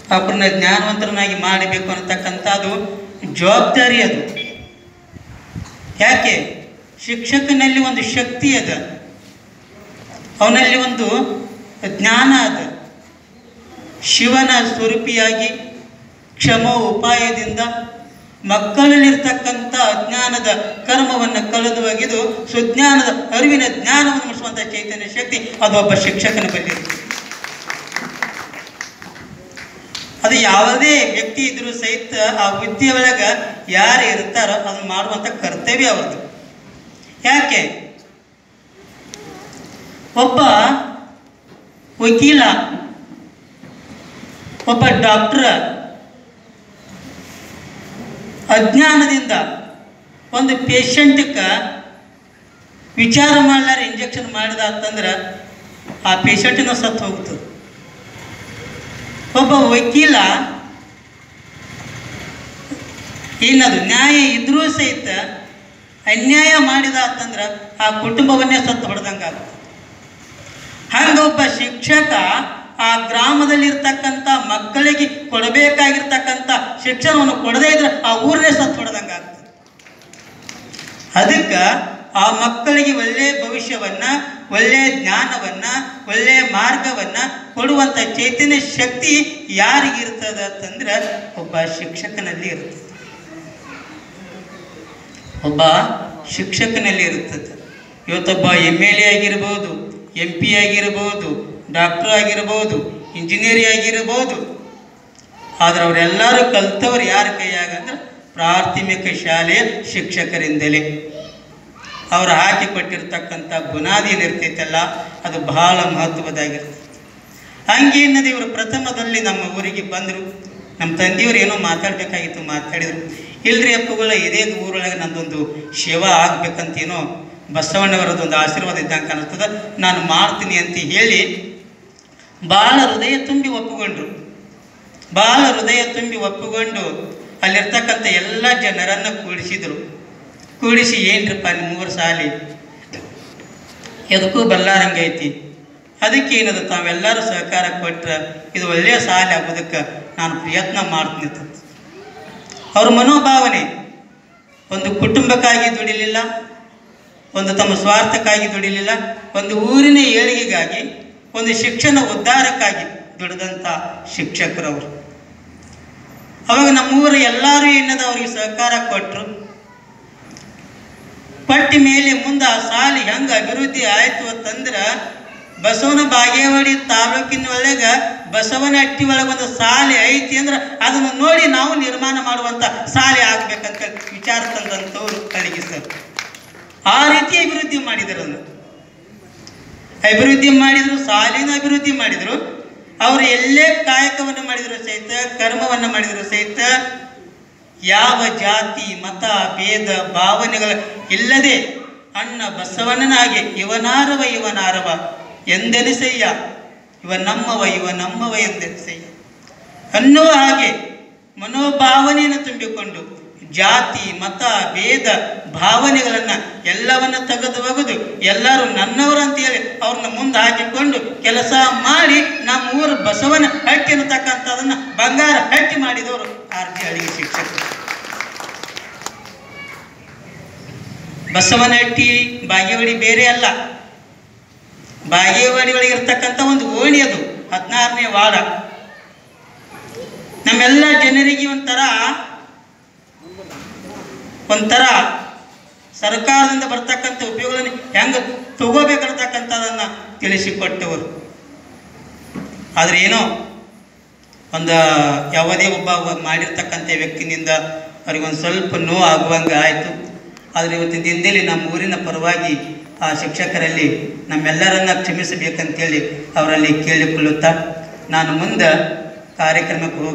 ಅವ್ರನ್ನ ಜ್ಞಾನವಂತರನ್ನಾಗಿ ಮಾಡಬೇಕು ಅನ್ನತಕ್ಕಂಥದ್ದು ಜವಾಬ್ದಾರಿ ಅದು ಯಾಕೆ ಶಿಕ್ಷಕನಲ್ಲಿ ಒಂದು ಶಕ್ತಿ ಅದ ಅವನಲ್ಲಿ ಒಂದು ಜ್ಞಾನ ಅದ ಶಿವನ ಸ್ವರೂಪಿಯಾಗಿ ಕ್ಷಮ ಉಪಾಯದಿಂದ ಮಕ್ಕಳಲ್ಲಿರ್ತಕ್ಕಂಥ ಅಜ್ಞಾನದ ಕರ್ಮವನ್ನು ಕಳೆದು ಒಗೆದು ಸುಜ್ಞಾನದ ಅರಿವಿನ ಜ್ಞಾನವನ್ನು ಮುಡಿಸುವಂಥ ಚೈತನ್ಯ ಶಕ್ತಿ ಅದು ಒಬ್ಬ ಶಿಕ್ಷಕನ ಬಳಿ ಇರುತ್ತೆ. ಅದು ಯಾವುದೇ ವ್ಯಕ್ತಿ ಇದ್ರೂ ಸಹಿತ ಆ ವಿದ್ಯೆ ಒಳಗೆ ಯಾರು ಇರ್ತಾರೋ ಅದನ್ನು ಮಾಡುವಂಥ ಕರ್ತವ್ಯ ಅವ್ರದ್ದು ಯಾಕೆ ಒಬ್ಬ ವಕೀಲ ಒಬ್ಬ ಡಾಕ್ಟ್ರ ಅಜ್ಞಾನದಿಂದ ಒಂದು ಪೇಷಂಟ್ಗೆ ವಿಚಾರ ಮಾಡ್ಲಾರ ಇಂಜೆಕ್ಷನ್ ಮಾಡಿದ ಅಂತಂದ್ರೆ ಆ ಪೇಷಂಟಿನ ಸತ್ತು ಹೋಗ್ತದೆ ಒಬ್ಬ ವಕೀಲ ಏನದು ನ್ಯಾಯ ಇದ್ರೂ ಸಹಿತ ಅನ್ಯಾಯ ಮಾಡಿದ ಅಂತಂದ್ರೆ ಆ ಕುಟುಂಬವನ್ನೇ ಸತ್ತು ಹೊಡೆದಂಗೆ ಆಗುತ್ತೆ ಹಂಗೆ ಒಬ್ಬ ಶಿಕ್ಷಕ ಆ ಗ್ರಾಮದಲ್ಲಿರ್ತಕ್ಕಂಥ ಮಕ್ಕಳಿಗೆ ಕೊಡಬೇಕಾಗಿರ್ತಕ್ಕಂಥ ಶಿಕ್ಷಣವನ್ನು ಕೊಡದೇ ಇದ್ರೆ ಆ ಊರನ್ನೇ ಸತ್ತು ಹೊಡೆದಂಗೆ ಆಗ್ತದೆ ಅದಕ್ಕೆ ಆ ಮಕ್ಕಳಿಗೆ ಒಳ್ಳೆಯ ಭವಿಷ್ಯವನ್ನ ಒಳ್ಳೆಯ ಜ್ಞಾನವನ್ನ ಒಳ್ಳೆಯ ಮಾರ್ಗವನ್ನ ಕೊಡುವಂಥ ಚೈತನ್ಯ ಶಕ್ತಿ ಯಾರಿಗಿರ್ತದ ಅಂತಂದ್ರೆ ಒಬ್ಬ ಶಿಕ್ಷಕನಲ್ಲಿ ಇರ್ತದೆ ಒಬ್ಬ ಶಿಕ್ಷಕನಲ್ಲಿ ಇರುತ್ತದೆ ಇವತ್ತೊಬ್ಬ ಎಮ್ ಎಲ್ ಎ ಆಗಿರ್ಬೋದು ಎಂ ಪಿ ಆಗಿರ್ಬೋದು ಡಾಕ್ಟರ್ ಆಗಿರ್ಬೋದು ಇಂಜಿನಿಯರ್ ಆಗಿರ್ಬೋದು ಆದ್ರೆ ಅವರೆಲ್ಲರೂ ಕಲ್ತವ್ರು ಯಾರ ಕೈಯಾಗ ಅಂದ್ರೆ ಪ್ರಾಥಮಿಕ ಶಾಲೆಯ ಶಿಕ್ಷಕರಿಂದಲೇ ಅವರು ಹಾಕಿಕೊಟ್ಟಿರ್ತಕ್ಕಂಥ ಬುನಾದಿ ಏನಿರ್ತೈತಲ್ಲ ಅದು ಬಹಳ ಮಹತ್ವದಾಗಿರ್ತದೆ ಹಂಗೆ ಎನ್ನದೆ ಇವರು ಪ್ರಥಮದಲ್ಲಿ ನಮ್ಮ ಊರಿಗೆ ಬಂದರು ನಮ್ಮ ತಂದೆಯವರು ಏನೋ ಮಾತಾಡಬೇಕಾಗಿತ್ತು ಮಾತಾಡಿದರು ಇಲ್ರಿ ಅಪ್ಪಗಳ ಇದೇ ಊರೊಳಗೆ ನಂದೊಂದು ಸೇವಾ ಆಗ್ಬೇಕಂತ ಏನೋ ಬಸವಣ್ಣವರದೊಂದು ಆಶೀರ್ವಾದ ಇದ್ದಂಗೆ ಕಾಣಿಸ್ತದ ನಾನು ಮಾಡ್ತೀನಿ ಅಂತ ಹೇಳಿ ಭಾಳ ಹೃದಯ ತುಂಬಿ ಒಪ್ಪಿಕೊಂಡ್ರು ಭಾಳ ಹೃದಯ ತುಂಬಿ ಒಪ್ಪಿಕೊಂಡು ಅಲ್ಲಿರ್ತಕ್ಕಂಥ ಎಲ್ಲ ಜನರನ್ನು ಕೂಡಿಸಿದರು ಕೂಡಿಸಿ ಏನ್ರಪ್ಪ ಮೂರು ಸಾಲಿ ಎದಕ್ಕೂ ಬಲ್ಲಾರಂಗೈತಿ ಅದಕ್ಕೆ ಏನದ ತಾವೆಲ್ಲರೂ ಸಹಕಾರ ಕೊಟ್ರೆ ಇದು ಒಳ್ಳೆಯ ಸಾಲಿ ಆಗೋದಕ್ಕೆ ನಾನು ಪ್ರಯತ್ನ ಮಾಡ್ತೀನಿ ಅಂತ. ಅವ್ರ ಮನೋಭಾವನೆ ಒಂದು ಕುಟುಂಬಕ್ಕಾಗಿ ದುಡಿಲಿಲ್ಲ ಒಂದು ತಮ್ಮ ಸ್ವಾರ್ಥಕ್ಕಾಗಿ ದುಡಿಲಿಲ್ಲ ಒಂದು ಊರಿನ ಏಳಿಗೆಗಾಗಿ ಒಂದು ಶಿಕ್ಷಣ ಉದ್ಧಾರಕ್ಕಾಗಿ ದುಡಿದಂಥ ಶಿಕ್ಷಕರವರು ಅವಾಗ ನಮ್ಮೂರ ಎಲ್ಲರೂ ಏನದ ಅವ್ರಿಗೆ ಸಹಕಾರ ಕೊಟ್ಟರು ಪಟ್ಟಿ ಮೇಲೆ ಮುಂದೆ ಆ ಸಾಲಿ ಹೆಂಗೆ ಅಭಿವೃದ್ಧಿ ಆಯ್ತು ಅಂತಂದ್ರೆ ಬಸವನ ಬಾಗೇವಾಡಿ ತಾಲೂಕಿನ ಒಳಗೆ ಬಸವನ ಹಟ್ಟಿ ಒಳಗೆ ಒಂದು ಸಾಲಿ ಐತಿ ಅಂದ್ರೆ ಅದನ್ನು ನೋಡಿ ನಾವು ನಿರ್ಮಾಣ ಮಾಡುವಂಥ ಸಾಲಿ ಆಗ್ಬೇಕಂತ ವಿಚಾರ ತಂದಂಥವ್ರು ಅಲ್ಲಿಗೆ ಸರ್ ಆ ರೀತಿ ಅಭಿವೃದ್ಧಿ ಮಾಡಿದರು ಅದನ್ನು ಅಭಿವೃದ್ಧಿ ಮಾಡಿದ್ರು ಸಾಲಿನ ಅಭಿವೃದ್ಧಿ ಮಾಡಿದ್ರು ಅವರು ಎಲ್ಲೇ ಕಾಯಕವನ್ನು ಮಾಡಿದ್ರು ಸಹಿತ ಕರ್ಮವನ್ನು ಮಾಡಿದ್ರು ಸಹಿತ ಯಾವ ಜಾತಿ ಮತ ಭೇದ ಭಾವನೆಗಳ ಇಲ್ಲದೆ ಅಣ್ಣ ಬಸವಣ್ಣನಾಗೆ ಇವನಾರವ ಇವನಾರವ ಎಂದೆನಿಸಯ್ಯ ಇವ ನಮ್ಮವ ಇವ ನಮ್ಮವ ಎಂದೆನಿಸಯ್ಯ ಅನ್ನುವ ಹಾಗೆ ಮನೋಭಾವನೆಯನ್ನು ತುಂಬಿಕೊಂಡು ಜಾತಿ ಮತ ಭೇದ ಭಾವನೆಗಳನ್ನು ಎಲ್ಲವನ್ನ ತೆಗೆದು ಒಗೆದು ಎಲ್ಲರೂ ನನ್ನವರು ಅಂತ ಹೇಳಿ ಅವ್ರನ್ನ ಮುಂದೆ ಹಾಕಿಕೊಂಡು ಕೆಲಸ ಮಾಡಿ ನಮ್ಮ ಊರು ಬಸವನ ಹಟ್ಟಿ ಅನ್ನತಕ್ಕಂಥದನ್ನ ಬಂಗಾರ ಹಟ್ಟಿ ಮಾಡಿದವರು ಆರ್ ಜಿ ಅಡಿಗೆ ಶಿಕ್ಷಕರು ಬಸವನಹಟ್ಟಿ ಬಾಗೇವಾಡಿ ಬೇರೆ ಅಲ್ಲ ಬಾಗೇವಾಡಿ ಒಳಗೆ ಇರ್ತಕ್ಕಂಥ ಒಂದು ಓಣಿ ಅದು ಹದಿನಾರನೇ ವಾರ್ಡ ನಮ್ಮೆಲ್ಲ ಜನರಿಗೆ ಒಂಥರ ಒಂಥರ ಸರ್ಕಾರದಿಂದ ಬರ್ತಕ್ಕಂಥ ಉಪಯೋಗಗಳನ್ನು ಹೆಂಗೆ ತಗೋಬೇಕಂತಕ್ಕಂಥದನ್ನ ತಿಳಿಸಿಕೊಟ್ಟವರು ಆದ್ರೆ ಏನೋ ಒಂದು ಯಾವುದೇ ಒಬ್ಬ ಮಾಡಿರ್ತಕ್ಕಂಥ ವ್ಯಕ್ತಿನಿಂದ ಅವ್ರಿಗೊಂದು ಸ್ವಲ್ಪ ನೋವು ಆಗುವಂಗೆ ಆಯಿತು ಆದರೆ ಇವತ್ತಿನ ದಿನದಲ್ಲಿ ನಮ್ಮ ಊರಿನ ಪರವಾಗಿ ಆ ಶಿಕ್ಷಕರಲ್ಲಿ ನಮ್ಮೆಲ್ಲರನ್ನ ಕ್ಷಮಿಸಬೇಕಂತೇಳಿ ಅವರಲ್ಲಿ ಕೇಳಿಕೊಳ್ಳುತ್ತಾ ನಾನು ಮುಂದೆ ಕಾರ್ಯಕ್ರಮಕ್ಕೆ ಹೋಗಿ